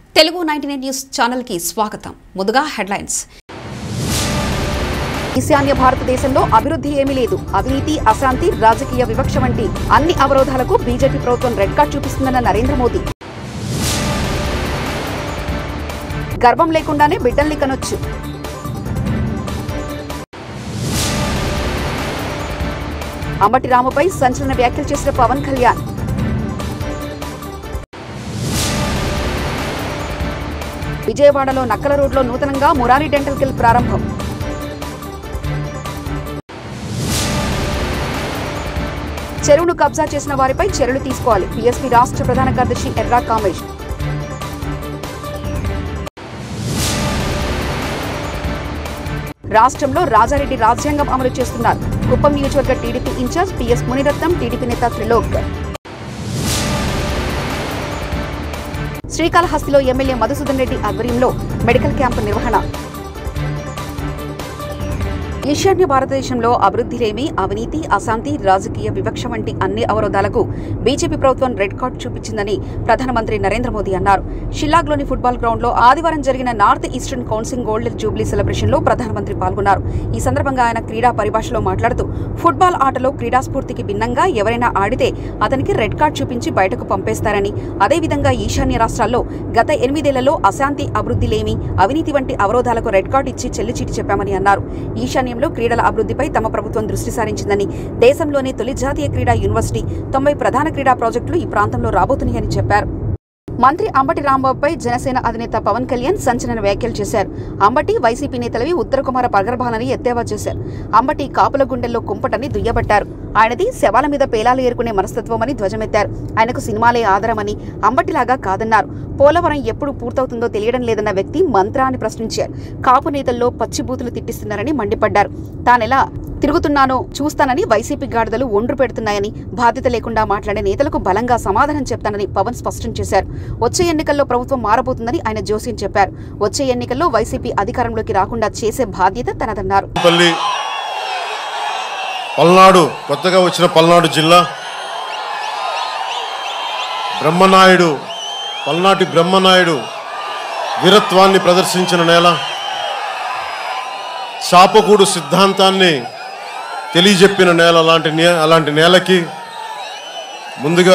Telugu ninety nine news channel కి స్వాగతం ముందుగా హెడ్లైన్స్ ఈశాన్య భారతదేశంలో అభివృద్ధి ఏమీ లేదు అవినీతి అశాంతి రాజకీయ వివక్ష వంటి అన్ని అవరోధాలకు బీజేపీ ప్రభుత్వం రెడ్ కార్డ్ చూపిస్తుందన్న నరేంద్ర మోదీ గర్భం లేకుండానే బిడ్డల్ని కనొచ్చు అంబటి రాముపై సంచలన వ్యాఖ్యలు చేసిన పవన్ కళ్యాణ్ విజయవాడలో నక్కల రోడ్లో నూతనంగా మురారి డెంటల్ కిల్ ప్రారంభం చెరువును కబ్జా చేసిన వారిపై చర్యలు తీసుకోవాలి బీఎస్పీ రాష్ట్ర ప్రధాన కార్యదర్శి ఎర్రా కామేష్ రాష్ట్రంలో రాజారెడ్డి రాజ్యాంగం అమలు చేస్తున్నారు కుప్పం నియోజకవర్గ TDP incharge PS Muniratnam TDP నేత త్రిలోక్ శ్రీకాళహస్తిలో ఎమ్మెల్యే మధుసూదన్ రెడ్డి ఆధ్వర్యంలో మెడికల్ క్యాంపు నిర్వహణ ఈశాన్య భారతదేశంలో అభివృద్ధిలేమి అవినీతి అశాంతి రాజకీయ వివక్ష వంటి అన్ని అవరోధాలకు బీజేపీ ప్రభుత్వం రెడ్ కార్డ్ చూపించిందని ప్రధానమంత్రి నరేంద్ర మోదీ అన్నారు షిల్లాగ్లోని ఫుట్బాల్ గ్రౌండ్లో ఆదివారం జరిగిన North Eastern Council gold jubilee సెలబ్రేషన్లో ప్రధానమంత్రి పాల్గొన్నారు ఈ సందర్భంగా ఆయన క్రీడా పరిభాషలో మాట్లాడుతూ ఫుట్బాల్ ఆటలో క్రీడా స్ఫూర్తికి భిన్నంగా ఎవరైనా ఆడితే అతనికి రెడ్ కార్డ్ చూపించి బయటకు పంపేస్తారని అదేవిధంగా ఈశాన్య రాష్ట్రాల్లో గత ఎనిమిదేళ్లలో అశాంతి అభివృద్ధిలేమి అవినీతి వంటి అవరోధాలకు రెడ్ కార్డు ఇచ్చి చెల్లిచీటి చెప్పామని అన్నారు ఈశాన్యంలో క్రీడల అభివృద్ధిపై తమ ప్రభుత్వం దృష్టి సారించిందని దేశంలోనే తొలి జాతీయ క్రీడా యూనివర్సిటీ తొంభై ప్రధాన క్రీడా ప్రాజెక్టులు ఈ ప్రాంతంలో రాబోతున్నాయని చెప్పారు మంత్రి అంబటి రాంబాబుపై జనసేన అధినేత పవన్ కళ్యాణ్ సంచలన వ్యాఖ్యలు చేశారు అంబటి వైసీపీ నేతలవి ఉత్తర కుమార పగర్భానని ఎద్దేవా చేశారు అంబటి కాపుల గుండెల్లో కుంపటని దుయ్యబట్టారు ఆయనది శవాల మీద పేలాలు ఏరుకునే మనస్తత్వమని ధ్వజమెత్తారు ఆయనకు సినిమాలే ఆధారమని అంబటిలాగా కాదన్నారు పోలవరం ఎప్పుడు పూర్తవుతుందో తెలియడం లేదన్న వ్యక్తి మంత్రా అని ప్రశ్నించారు కాపు నేతల్లో పచ్చిబూతులు తిట్టిస్తున్నారని మండిపడ్డారు తానెలా తిరుగుతున్నానో చూస్తానని వైసీపీ గాడిదలు ఒండ్రు పెడుతున్నాయని బాధ్యత లేకుండా మాట్లాడే నేతలకు బలంగా సమాధానం చెప్తానని పవన్ స్పష్టం చేశారు వచ్చే ఎన్నికల్లో ప్రభుత్వం మారబోతుందని ఆయన జోస్యం చెప్పారు వచ్చే ఎన్నికల్లో వైసీపీ అధికారంలోకి రాకుండా చేసే బాధ్యత తనదన్నారు పల్లి పల్నాడు కొత్తగా వచ్చిన పల్నాడు జిల్లా బ్రహ్మనాయుడు పల్నాటి బ్రహ్మనాయుడు వీరత్వాన్ని ప్రదర్శించిన నేల చాపకూడు సిద్ధాంతాన్ని తెలియజెప్పిన నేల అలాంటి నే అలాంటి నేలకి ముందుగా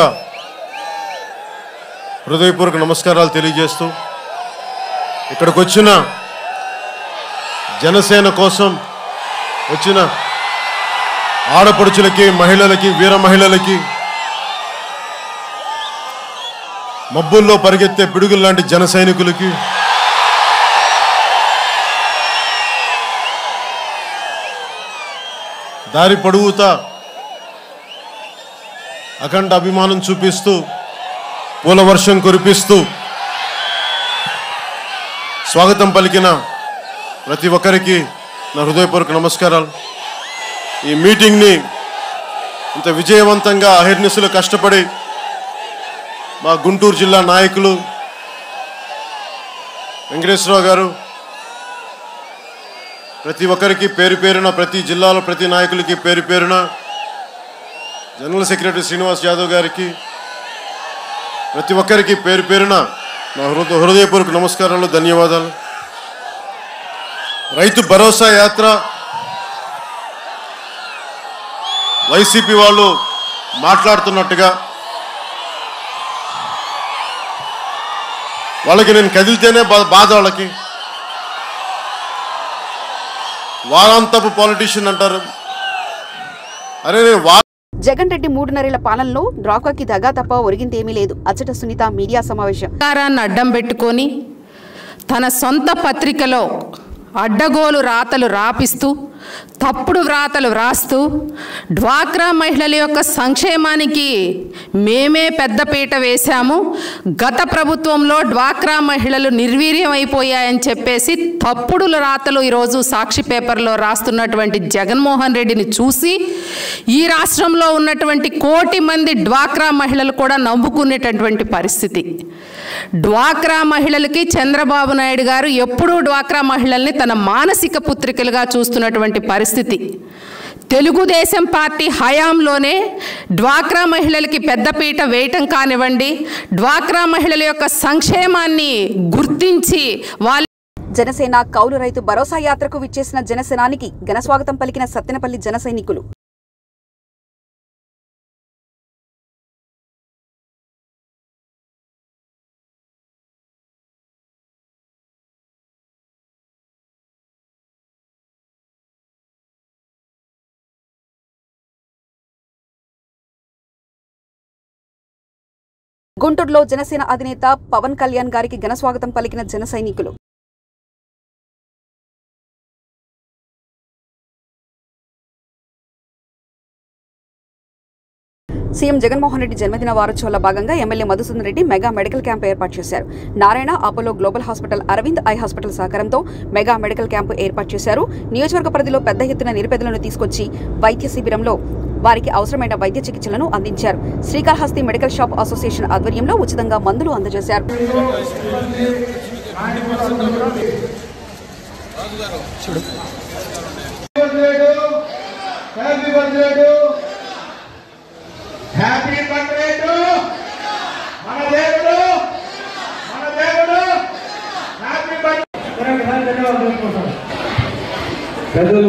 హృదయపూర్వక నమస్కారాలు తెలియజేస్తూ ఇక్కడికి వచ్చిన జనసేన కోసం వచ్చిన ఆడపడుచులకి మహిళలకి వీర మహిళలకి మబ్బుల్లో పరిగెత్తే పిడుగులు లాంటి జన సైనికులకి దారి పొడుగుతా అఖండ అభిమానం చూపిస్తూ పూల వర్షం కురిపిస్తూ స్వాగతం పలికిన ప్రతి ఒక్కరికి నా హృదయపూర్వక నమస్కారాలు ఈ మీటింగ్ని ఇంత విజయవంతంగా అహిర్నిసులు కష్టపడి మా గుంటూరు జిల్లా నాయకులు వెంకటేశ్వరరావు గారు ప్రతి ఒక్కరికి పేరు పేరున ప్రతి జిల్లాలో ప్రతి నాయకులకి పేరు పేరున జనరల్ సెక్రటరీ శ్రీనివాస్ యాదవ్ గారికి ప్రతి ఒక్కరికి పేరు పేరున నా హృదయ హృదయపూర్వక నమస్కారాలు ధన్యవాదాలు రైతు భరోసా యాత్ర వైసీపీ వాళ్ళు మాట్లాడుతున్నట్టుగా వాళ్ళకి నేను కదిలితేనే బా- బాధ వాళ్ళకి వారాంతపు పాలిటీషియన్ అంటారు అరే నేను వా జగన్ రెడ్డి మూడున్నరేళ్ల పాలనలో డ్రాకాకి దగా తప్ప ఒరిగిందేమీ లేదు అచ్చట సునీత మీడియా సమావేశం అధికారాన్ని అడ్డం పెట్టుకొని తన సొంత పత్రికలో అడ్డగోలు రాతలు రాపిస్తూ తప్పుడు వ్రాతలు వ్రాస్తూ డ్వాక్రా మహిళల యొక్క సంక్షేమానికి మేమే పెద్దపీట వేశాము గత ప్రభుత్వంలో డ్వాక్రా మహిళలు నిర్వీర్యం అయిపోయాయని చెప్పేసి తప్పుడు రాతలు ఈరోజు సాక్షి పేపర్లో రాస్తున్నటువంటి జగన్మోహన్ రెడ్డిని చూసి ఈ రాష్ట్రంలో ఉన్నటువంటి కోటి మంది డ్వాక్రా మహిళలు కూడా నవ్వుకునేటటువంటి పరిస్థితి డ్వాక్రా మహిళలకి చంద్రబాబు నాయుడు గారు ఎప్పుడూ డ్వాక్రా మహిళల్ని తన మానసిక పుత్రికలుగా చూస్తున్నటువంటి పరిస్థితి తెలుగుదేశం పార్టీ హయాంలోనే డ్వాక్రా మహిళలకి పెద్దపీట వేయటం కానివ్వండి డ్వాక్రా మహిళల యొక్క సంక్షేమాన్ని గుర్తించి వాళ్ళ జనసేన కౌలు రైతు భరోసా యాత్రకు విచ్చేసిన జనసేనానికి ఘనస్వాగతం పలికిన సత్తెనపల్లి జన సైనికులు గుంటూరులో జనసేన అధినేత పవన్ కళ్యాణ్ గారికి ఘనస్వాగతం పలికిన జన సైనికులు సీఎం జగన్మోహన్ రెడ్డి జన్మదిన వారోత్సవాల భాగంగా MLA Madhusudan Reddy mega medical camp ఏర్పాటు చేశారు Narayana Apollo global hospital Aravind eye hospital సహకారంతో మెగా మెడికల్ క్యాంపు ఏర్పాటు చేశారు నియోజకవర్గ పరిధిలో పెద్ద ఎత్తున నిరుపేదలను తీసుకొచ్చి వైద్య శిబిరంలో వారికి అవసరమైన వైద్య చికిత్సలను అందించారు శ్రీకాళహస్తి మెడికల్ షాప్ అసోసియేషన్ ఆధ్వర్యంలో ఉచితంగా మందులు అందజేశారు happy birthday to happy birthday to మన దేవుడు మన దేవుడు హ్యాపీ బర్త్డే పెద్దలు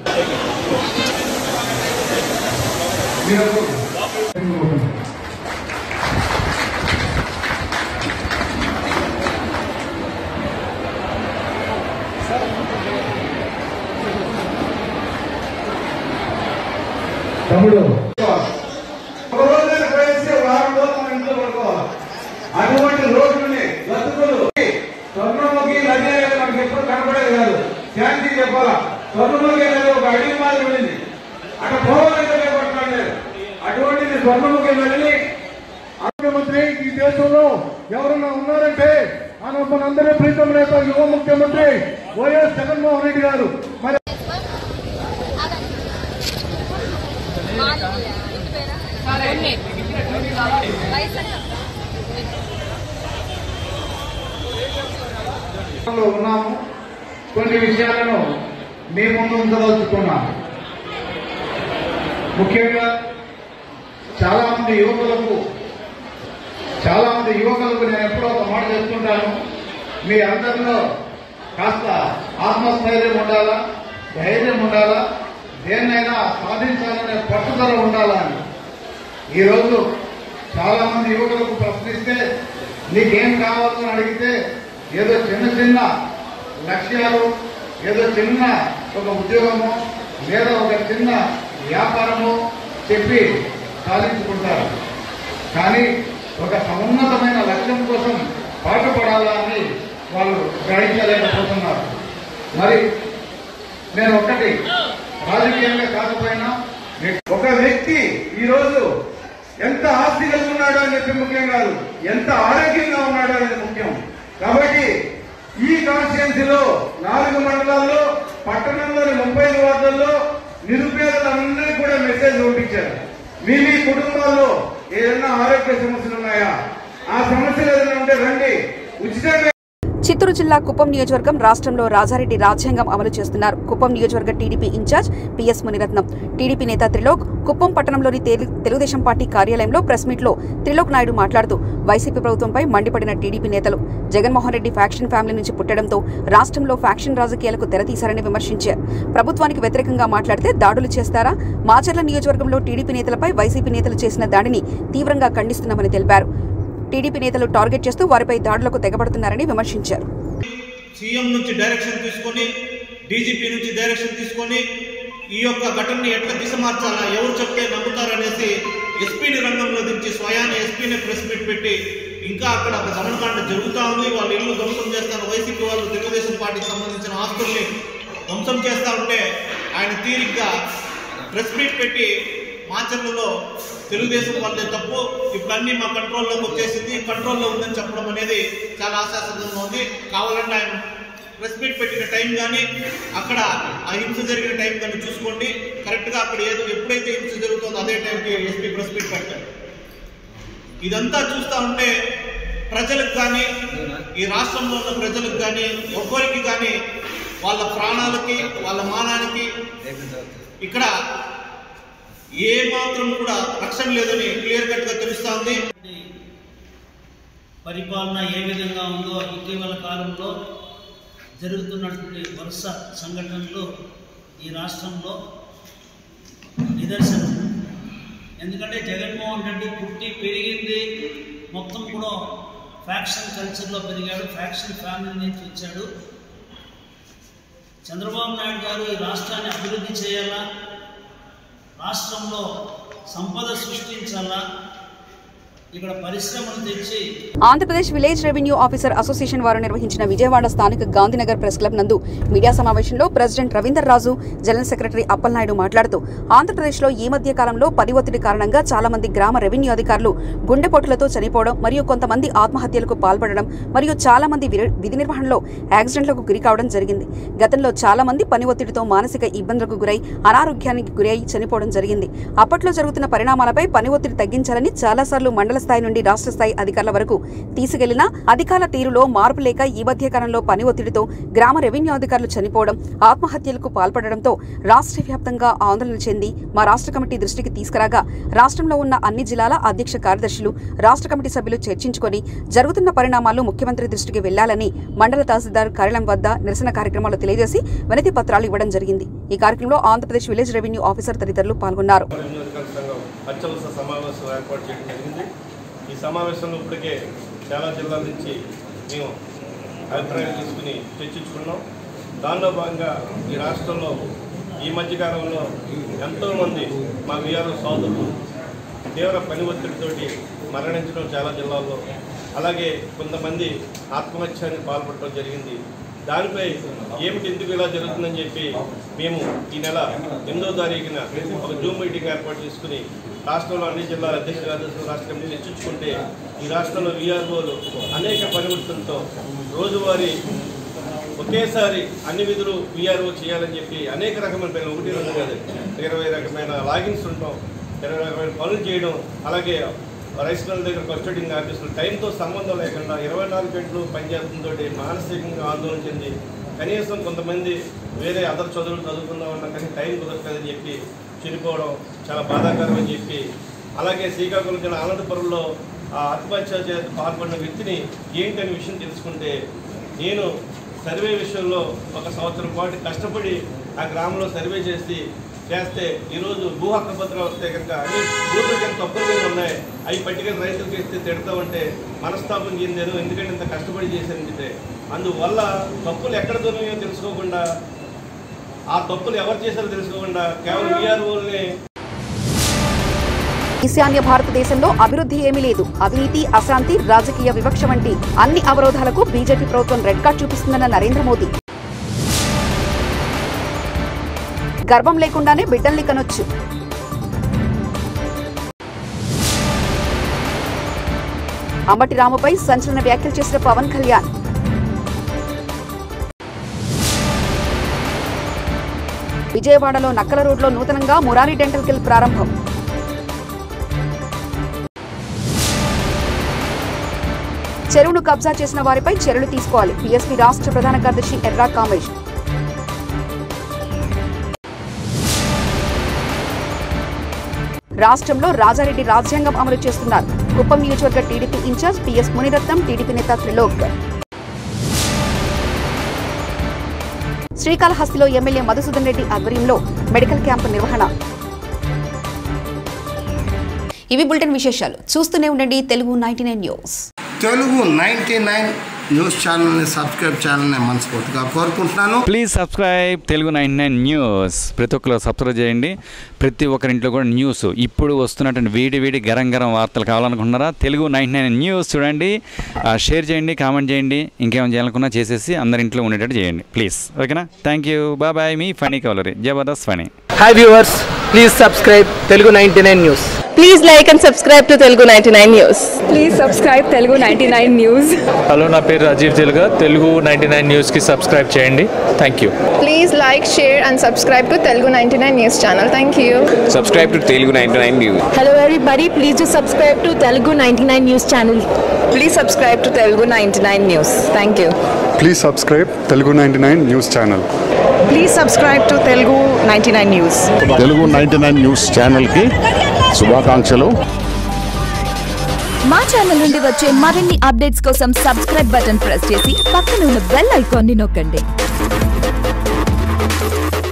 తమ్ముడు ఒక రోజున పోయేసి వారం రోజులు మన ఇంట్లో పడుకోవాలి అటువంటి రోజుల్ని లతుకులు స్వర్ణముఖి నది అనేది మనకి ఎప్పుడు కనపడేది కాదు శాంతి చెప్పాలా స్వర్ణముఖి అనేది ఒక అడిగి మాదిరి వెళ్ళింది అక్కడ పోవాలంటే లేదు అటువంటిది స్వర్ణముఖి నదిని ముఖ్యమంత్రి ఈ దేశంలో ఎవరన్నా ఉన్నారంటే ఆయన మనందరి ప్రీతం నేత యువ ముఖ్యమంత్రి వైఎస్ జగన్మోహన్ రెడ్డి గారు మరి లో ఉన్నాము కొన్ని విషయాలను మీ ముందు ఉంచదలుచుకున్నాము ముఖ్యంగా చాలా మంది యువకులకు చాలా మంది యువకులకు నేను ఎప్పుడో ఒక మాట చెప్తుంటాను మీ అందరిలో కాస్త ఆత్మస్థైర్యం ఉండాలా ధైర్యం ఉండాలా దేన్నైనా సాధించాలనే పట్టుదల ఉండాలా అని ఈరోజు చాలా మంది యువకులకు ప్రశ్నిస్తే నీకేం కావాలో అని అడిగితే ఏదో చిన్న చిన్న లక్ష్యాలు ఏదో చిన్న ఒక ఉద్యోగము లేదా ఒక చిన్న వ్యాపారము చెప్పి సాధించుకుంటారు కానీ ఒక సమున్నతమైన లక్ష్యం కోసం పాటుపడాలా అని వాళ్ళు గ్రహించలేకపోతున్నారు మరి నేను ఒక్కటి రాజకీయంగా కాకపోయినా ఒక వ్యక్తి ఈరోజు ఎంత ఆస్తి కలిగి ఉన్నాడో అనేది ముఖ్యం కాదు ఎంత ఆరోగ్యంగా ఉన్నాడో అనేది ముఖ్యం కాబట్టి ఈ కాన్స్టిట్యున్సీలో నాలుగు మండలాల్లో పట్టణంలోని ముప్పై ఐదు వార్డుల్లో నిరుపేదలందరికీ కూడా మెసేజ్ పంపించారు మీ మీ కుటుంబాల్లో ఏదైనా ఆరోగ్య సమస్యలు ఉన్నాయా ఆ సమస్యలు ఏదైనా ఉంటే రండి ఉచితంగా చిత్తూరు జిల్లా కుప్పం నియోజకవర్గం రాష్ట్రంలో రాజారెడ్డి రాజ్యాంగం అమలు చేస్తున్నారు కుప్పం నియోజకవర్గ TDP incharge PS Muniratnam TDP నేత త్రిలోక్ కుప్పం పట్టణంలోని తెలు- తెలుగుదేశం పార్టీ కార్యాలయంలో ప్రెస్ మీట్లో త్రిలోక్ నాయుడు మాట్లాడుతూ వైసీపీ ప్రభుత్వంపై మండిపడిన టీడీపీ నేతలు జగన్మోహన్ రెడ్డి ఫ్యాక్షన్ ఫ్యామిలీ నుంచి పుట్టడంతో రాష్ట్రంలో ఫ్యాక్షన్ రాజకీయాలకు తెరతీశారని విమర్శించారు ప్రభుత్వానికి వ్యతిరేకంగా మాట్లాడితే దాడులు చేస్తారా మాచర్ల నియోజకవర్గంలో టీడీపీ నేతలపై వైసీపీ నేతలు చేసిన దాడిని తీవ్రంగా ఖండిస్తున్నామని తెలిపారు టీడీపీ నేతలు టార్గెట్ చేస్తూ వారిపై దాడులకు తెగబడుతున్నారని విమర్శించారు సీఎం నుంచి డైరెక్షన్ తీసుకొని డీజీపీ నుంచి డైరెక్షన్ తీసుకొని ఈ యొక్క ఘటనని ఎట్లా దిశ మార్చాలా ఎవరు చెప్తే నమ్ముతారనేసి ఎస్పీని రంగంలో దించి స్వయాన ఎస్పీని ప్రెస్ మీట్ పెట్టి ఇంకా అక్కడ ఒక దమనకాండ జరుగుతూ ఉంది వాళ్ళ ఇల్లు ధ్వంసం చేస్తారు వైసీపీ వాళ్ళు తెలుగుదేశం పార్టీకి సంబంధించిన ఆస్తుల్ని ధ్వంసం చేస్తూ ఉంటే ఆయన తీరిగ్గా ప్రెస్ మీట్ పెట్టి మాచర్లలో తెలుగుదేశం వాళ్ళే తప్పు ఇప్పుడు అన్ని మా కంట్రోల్లోకి వచ్చేసింది కంట్రోల్లో ఉందని చెప్పడం అనేది చాలా ఆశాస్పదంగా ఉంది కావాలంటే ఆయన ప్రెస్ మీట్ పెట్టిన టైం కానీ అక్కడ ఆ హింస జరిగిన టైం కానీ చూసుకోండి కరెక్ట్గా అక్కడ ఏదో ఎప్పుడైతే హింస జరుగుతుందో అదే టైంకి ఎస్పీ ప్రెస్ మీట్ పెట్టారు ఇదంతా చూస్తూ ఉంటే ప్రజలకు కానీ ఈ రాష్ట్రంలో ఉన్న ప్రజలకు కానీ ఒక్కరికి కానీ వాళ్ళ ప్రాణాలకి వాళ్ళ మానానికి ఇక్కడ ఏ మాత్రం కూడా రక్షణ లేదని క్లియర్ కట్ గా తెలుస్తా ఉంది పరిపాలన ఏ విధంగా ఉందో ఇటీవల కాలంలో జరుగుతున్నటువంటి వరుస సంఘటనలు ఈ రాష్ట్రంలో నిదర్శనం ఎందుకంటే జగన్మోహన్ రెడ్డి పుట్టి పెరిగింది మొత్తం కూడా ఫ్యాక్షన్ కల్చర్లో పెరిగాడు ఫ్యాక్షన్ ఫ్యామిలీ నుంచి వచ్చాడు చంద్రబాబు నాయుడు గారు ఈ రాష్ట్రాన్ని అభివృద్ధి చేయాలా రాష్ట్రంలో సంపద సృష్టించాలా ఇక్కడ పరిశ్రమలు తెచ్చి Andhra Pradesh village revenue officer association వారు నిర్వహించిన విజయవాడ స్థానిక గాంధీనగర్ ప్రెస్ క్లబ్ నందు మీడియా సమావేశంలో president Ravinder Raju general secretary Appalanaidu మాట్లాడుతూ ఆంధ్రప్రదేశ్లో ఈ మధ్య కాలంలో పని ఒత్తిడి కారణంగా చాలా మంది గ్రామ రెవెన్యూ అధికారులు గుండెపోటులతో చనిపోవడం మరియు కొంతమంది ఆత్మహత్యలకు పాల్పడడం మరియు చాలా మంది విరి- విధి నిర్వహణలో యాక్సిడెంట్లకు గురి కావడం జరిగింది గతంలో చాలా మంది పని ఒత్తిడితో మానసిక ఇబ్బందులకు గురై అనారోగ్యానికి గురై చనిపోవడం జరిగింది అప్పట్లో జరుగుతున్న పరిణామాలపై పని ఒత్తిడి తగ్గించాలని చాలాసార్లు మండల స్థాయి నుండి రాష్ట్ర స్థాయి అధికారుల వరకు తీసుకెళ్లినా అధికారుల తీరులో మార్పు లేక ఈ మధ్య కాలంలో పని ఒత్తిడితో గ్రామ రెవెన్యూ అధికారులు చనిపోవడం ఆత్మహత్యలకు పాల్పడడంతో రాష్ట్ర వ్యాప్తంగా ఆందోళన చెంది మా రాష్ట్ర కమిటీ దృష్టికి తీసుకురాగా రాష్ట్రంలో ఉన్న అన్ని జిల్లాల అధ్యక్ష కార్యదర్శులు రాష్ట్ర కమిటీ సభ్యులు చర్చించుకొని జరుగుతున్న పరిణామాలు ముఖ్యమంత్రి దృష్టికి వెళ్లాలని మండల తహసీల్దార్ కార్యాలయం వద్ద నిరసన కార్యక్రమాలు తెలియజేసి వినతి పత్రాలు ఇవ్వడం జరిగింది ఈ కార్యక్రమంలో ఆంధ్రప్రదేశ్ విలేజ్ రెవెన్యూ ఆఫీసర్ తదితరులు పాల్గొన్నారు నియోజకవర్గ సంఘం అత్యవసర సమావేశం ఏర్పాటు చేయడం జరిగింది ఈ సమావేశంలో ఇప్పటికే చాలా జిల్లాల నుంచి మేము అభిప్రాయాలు తీసుకుని చర్చించుకున్నాం దానిలో భాగంగా ఈ రాష్ట్రంలో ఈ మధ్యకాలంలో ఎంతోమంది మా విఆర్ఓ సోదరులు తీవ్ర పని ఒత్తిడితోటి మరణించడం చాలా జిల్లాల్లో అలాగే కొంతమంది ఆత్మహత్యానికి పాల్పడటం జరిగింది దానిపై ఏమిటి ఎందుకు ఇలా జరుగుతుందని చెప్పి మేము ఈ నెల ఎనిమిదో తారీఖున ఒక జూమ్ మీటింగ్ ఏర్పాటు చేసుకుని రాష్ట్రంలో అన్ని జిల్లాల అధ్యక్ష కార్యదర్శులు రాష్ట్ర కమిటీ చర్చించుకుంటే ఈ రాష్ట్రంలో విఆర్ఓలు అనేక పనిముట్లతో రోజువారీ ఒకేసారి అన్ని విధులు విఆర్ఓ చేయాలని చెప్పి అనేక రకమైన పనులు ఒకటి రెండు కాదు ఇరవై రకమైన లాగిన్స్ ఉంటాం ఇరవై రకమైన పనులు చేయడం అలాగే రైస్ మిల్ దగ్గర కస్టడింగ్ ఆఫీసులు టైంతో సంబంధం లేకుండా ఇరవై నాలుగు గంటలు పనిచేస్తుందో మానసికంగా ఆందోళన చెంది కనీసం కొంతమంది వేరే అదర్ చదువులు చదువుకుందామన్నా కానీ టైం కుదరలేదని చెప్పి చనిపోవడం చాలా బాధాకరం అని చెప్పి అలాగే శ్రీకాకుళం జిల్లా అనంతపురంలో ఆ ఆత్మహత్య చేత పాల్పడిన వ్యక్తిని ఏంటనే విషయం తెలుసుకుంటే నేను సర్వే విషయంలో ఒక సంవత్సరం పాటు కష్టపడి ఆ గ్రామంలో సర్వే చేసి చేస్తే ఈరోజు భూ హక్కు పత్రాలు వస్తే కనుక అన్ని భూముల కింద తప్పులు కింద ఉన్నాయి అవి పట్టుకెళ్ళి రైతులకు ఇస్తే తిడతా ఉంటే మనస్తాపం చెందాను ఎందుకంటే ఇంత కష్టపడి చేశాను అంటే అందువల్ల తప్పులు ఎక్కడ దొరికాయో తెలుసుకోకుండా ఆ తప్పులు ఎవరు చేశారో తెలుసుకోకుండా కేవలం విఆర్ఓల్ని ఈశాన్య భారతదేశంలో అభివృద్ధి ఏమీ లేదు అవినీతి అశాంతి రాజకీయ వివక్ష వంటి అన్ని అవరోధాలకు బీజేపీ ప్రభుత్వం రెడ్ కార్డ్ చూపిస్తుందన్న నరేంద్ర మోదీ గర్భం లేకుండానే బిడ్డల్ని కనొచ్చు అంబటి రాముపై సంచలన వ్యాఖ్యలు చేసిన పవన్ కళ్యాణ్ విజయవాడలో నక్కల రోడ్లో నూతనంగా మురారి డెంటల్ కిల్ ప్రారంభం చెరువును కబ్జా చేసిన వారిపై చర్యలు తీసుకోవాలి బీఎస్పీ రాష్ట్ర ప్రధాన కార్యదర్శి ఎర్రా కామేష్ రాష్ట్రంలో రాజారెడ్డి రాజ్యాంగం అమలు చేస్తున్నారు కుప్పం నియోజకవర్గ TDP incharge PS Muniratnam TDP నేత త్రిలోక్ శ్రీకాళహస్తిలో ఎమ్మెల్యే మధుసూదన్ రెడ్డి ఆధ్వర్యంలో మెడికల్ క్యాంపు నిర్వహణ ఇవి బులెటిన్ విశేషాలు చూస్తూనే ఉండండి Telugu ninety news Telugu ninety nine news ఛానల్ని సబ్స్క్రైబ్ చేయాలని మనస్ఫూర్తిగా కోరుకుంటున్నాను please subscribe Telugu nine nine news ప్రతి ఒక్కరు సబ్స్క్రైబ్ చేయండి ప్రతి ఒక్కరింట్లో కూడా న్యూస్ ఇప్పుడు వస్తున్నటువంటి వేడి వేడి గరం గరం వార్తలు కావాలనుకుంటున్నారా తెలుగు నైన్ నైన్ న్యూస్ చూడండి ఆ, షేర్ చేయండి కామెంట్ చేయండి ఇంకేమైనా చేయాలనుకున్నా చేసేసి అందరి ఇంట్లో ఉండేటట్టు చేయండి ప్లీజ్ ఓకేనా థ్యాంక్ యూ బాయ్ మీ ఫనీ కవలరీ Jabardasth funny hi viewers please subscribe Telugu ninety nine news please like and subscribe to Telugu ninety nine news please subscribe Telugu ninety nine news hello నా పేరు రాజీవ్ తెలుగా తెలుగు నైంటీ నైన్ న్యూస్కి సబ్స్క్రైబ్ చేయండి thank you please like share and subscribe to Telugu ninety nine news channel thank you subscribe to Telugu 99 News. Hello everybody please to subscribe to Telugu ninety nine news channel please subscribe to Telugu ninety nine news thank you please subscribe Telugu ninety nine news channel please subscribe to Telugu ninety nine news Telugu ninety nine news ఛానల్కి శుభాకాంక్షలు మా channel నుండి వచ్చే మరిన్ని updates కోసం subscribe button press చేసి పక్కన ఉన్న బెల్ ఐకాన్ని నొక్కండి